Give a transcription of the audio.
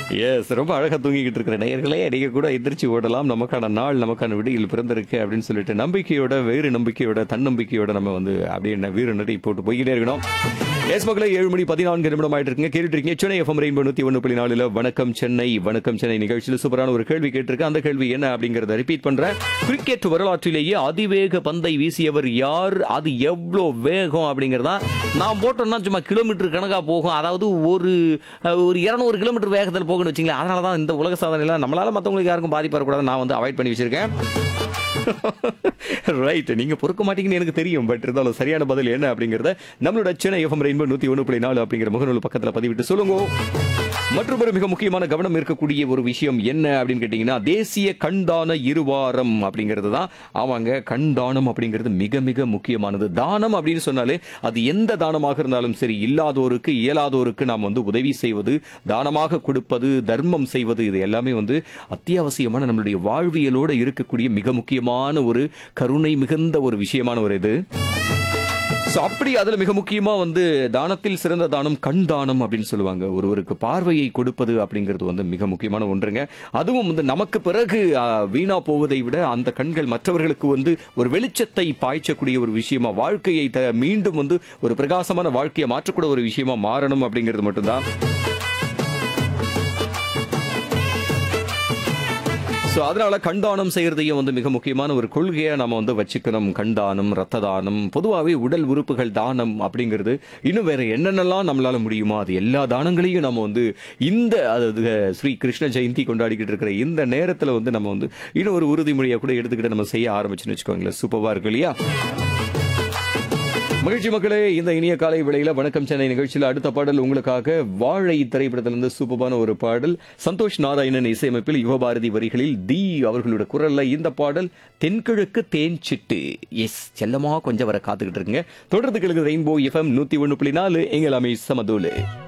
S ரொம்ப அழகா தூங்கிக்கிட்டு இருக்கிற நேயர்களே நீங்க கூட எந்திரிச்சு ஓடலாம் நமக்கான நாள் நமக்கான விடியில் பிறந்திருக்கு அப்படின்னு சொல்லிட்டு நம்பிக்கையோட வேறு நம்பிக்கையோட தன்னம்பிக்கையோட நம்ம வந்து அப்படியே வீர நடி போட்டு போய்கிட்டே இருக்கணும் எஸ் மக்களை ஏழு மணி பதினான்கு நிமிடம் ஆயிட்டு இருக்கீங்க கேட்டுட்டு இருக்கீங்க சென்னை எஃப்எம் ரெயின்போ நூத்தி ஒன்று புள்ளி நாலுல வணக்கம் சென்னை வணக்கம் சென்னை நிகழ்ச்சியில் சூப்பரான ஒரு கேள்வி கேட்டிருக்கேன் அந்த கேள்வி என்ன அப்படிங்கறத ரிப்பீட் பண்றேன் கிரிக்கெட் வரலாற்றிலேயே அதிவேக பந்தை வீசியவர் யார் அது எவ்வளோ வேகம் அப்படிங்கறதா நான் போட்டோம்னா சும்மா கிலோமீட்டர் கணக்கா போகும் அதாவது ஒரு அஹ், ஒரு இருநூறு கிலோமீட்டர் வேகத்தில் போகணும்னு வச்சுங்களேன் அதனால தான் இந்த உலக சாதனையில நம்மளால மற்றவங்களுக்கு யாருக்கும் பாதிப்பு வரக்கூடாது நான் வந்து அவாய்ட் பண்ணி வச்சிருக்கேன் ரைட் நீங்க பொறுக்க மாட்டீங்கன்னு எனக்கு தெரியும் பட் இருந்தாலும் சரியான பதில் என்ன அப்படிங்கறத நம்மளோட சென்னை எஃப்எம் ரெயின்போ நூத்தி ஒன்று புள்ளி நாலு அப்படிங்கிற முகநூல் பக்கத்துல பதிவிட்டு சொல்லுங்க மற்றும் ஒரு மிக முக்கியமான கவனம் இருக்கக்கூடிய ஒரு விஷயம் என்ன அப்படின்னு கேட்டீங்கன்னா தேசிய கண்தான இருவாரம் அப்படிங்கிறது தான் ஆமாங்க கண்தானம் அப்படிங்கிறது மிக மிக முக்கியமானது தானம் அப்படின்னு சொன்னாலே அது எந்த தானமாக இருந்தாலும் சரி இல்லாதோருக்கு இயலாதோருக்கு நாம் வந்து உதவி செய்வது தானமாக கொடுப்பது தர்மம் செய்வது இது எல்லாமே வந்து அத்தியாவசியமான நம்மளுடைய வாழ்வியலோட இருக்கக்கூடிய மிக முக்கியமான ஒரு கருணை மிகுந்த ஒரு விஷயமான ஒரு இது So, அப்படி அதுல மிக முக்கியமா வந்து தானத்தில் சிறந்த தானம் கண் தானம் அப்படின்னு சொல்லுவாங்க ஒருவருக்கு பார்வையை கொடுப்பது அப்படிங்கிறது வந்து மிக முக்கியமான ஒன்றுங்க அதுவும் வந்து நமக்கு பிறகு ஆ, வீணா போவதை விட அந்த கண்கள் மற்றவர்களுக்கு வந்து ஒரு வெளிச்சத்தை பாய்ச்சக்கூடிய ஒரு விஷயமா வாழ்க்கையை த- மீண்டும் வந்து ஒரு பிரகாசமான வாழ்க்கையை மாற்றக்கூடிய ஒரு விஷயமா மாறணும் அப்படிங்கிறது மட்டும்தான் ஸோ அதனால கண்தானம் செய்யறதையும் வந்து மிக முக்கியமான ஒரு கொள்கையை நம்ம வந்து வச்சுக்கணும் கண்தானம் ரத்த தானம் பொதுவாகவே உடல் உறுப்புகள் தானம் அப்படிங்கிறது இன்னும் வேற என்னென்னலாம் நம்மளால முடியுமோ அது எல்லா தானங்களையும் நம்ம வந்து இந்த அதாவது ஸ்ரீ கிருஷ்ண ஜெயந்தி கொண்டாடிக்கிட்டு இருக்கிற இந்த நேரத்தில் வந்து நம்ம வந்து இன்னும் ஒரு உறுதிமொழியை கூட எடுத்துக்கிட்டு நம்ம செய்ய ஆரம்பிச்சுன்னு வச்சுக்கோங்களேன் சூப்பராக இருக்கு இல்லையா மகிழ்ச்சி மக்களே இந்த இனிய காலை வேளையில வணக்கம் சென்னை நிகழ்ச்சியில் அடுத்த பாடல் உங்களுக்காக வாழை திரைப்படத்திலிருந்து சூப்பரான ஒரு பாடல் சந்தோஷ் நாராயணன் இசையமைப்பில் யுவபாரதி வரிகளில் தி அவர்களுடைய குரல்ல இந்த பாடல் தென்கிழக்கு தேன் சிட்டு எஸ் செல்லமா கொஞ்சம் வர காத்துக்கிட்டு இருக்குங்க தொடர்ந்து கிழக்கு ரெயின்போ எஃப்எம் நூத்தி ஒன்று புள்ளி நாலு எங்களாமே சமதூலு